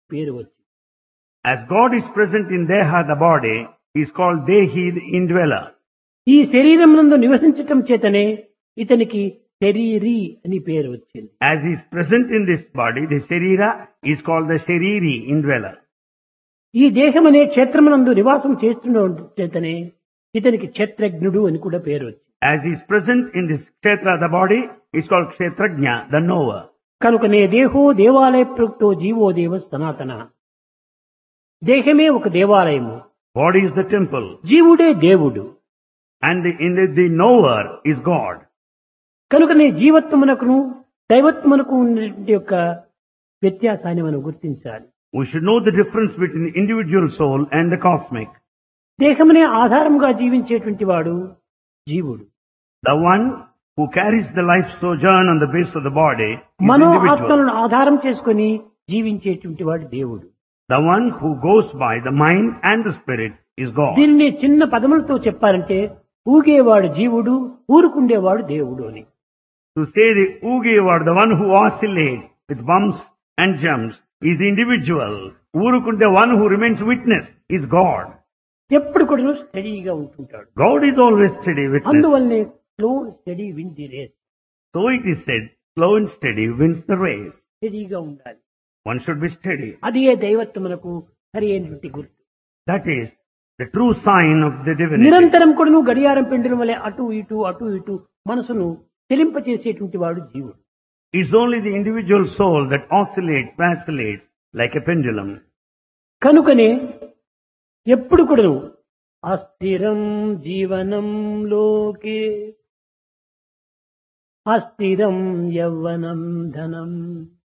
పేరు వచ్చింది As God is present in Deha, the body, he is called Dehi, the indweller. ఈ శరీరం నందు నివసించటం చేతనే ఇతనికి శరీరి అని పేరు వచ్చింది As he is present in this body, the Sharira is called the Shariri, indweller. ఈ దేహం అనే క్షేత్రమునందు నివాసం చేస్తున్న చేతనే ఇతనికి క్షేత్రజ్ఞుడు అని కూడా పేరు వచ్చింది As he is present in this Kshetra, the body, is called Kshetrajna, the knower. కనుకనే దేహో దేవాలయ ప్రయుక్తో జీవో దేవ సనాతన దేహమే ఒక దేవాలయము Body is the temple, జీవుడే దేవుడు and the, in the, the knower is God. కనుకనే జీవత్వమునకును దైవత్వమునకు ఉన్నటువంటి యొక్క వ్యత్యాసాన్ని మనం గుర్తించాలి We should know the difference between the individual soul and the cosmic. దేహమునే ఆధారముగా జీవించేటువంటి వాడు జీవుడు The one who carries the life sojourn on the base of the body is Mano individual. ఆత్మలను ఆధారం చేసుకొని జీవించేటువంటి వాడు దేవుడు The one who goes by the mind and the spirit is God. దీనిని చిన్న పదములతో చెప్పాలంటే ఊగేవాడు జీవుడు ఊరుకుండేవాడు దేవుడు అని To say the Ugi or the one who oscillates with bumps and jumps is the individual. Urukunde, one who remains witness, is God. ఎప్పుడు కూడా స్టడీగా ఉంటుంటాడు God is always steady witness. అందువల్లనే slow steady win the race So it is said, slow and steady wins the race. స్టడీగా ఉండాలి One should be steady. అదే దైవత్వమునకు సరి అయినటువంటి గుర్తు That is the true sign of the divinity. నిరంతరం కూడా నువ్వు గడియారం పెండడం వల్ల అటు ఇటు అటు ఇటు మనసును చెలింపచేసేటువంటి వాడు జీవుడు It's only the individual soul that oscillates, vacillates like a pendulum. కనుకనే ఎప్పుడు కూడా నువ్వు అస్థిరం జీవనం లోకే అస్థిరం యవ్వనం ధనం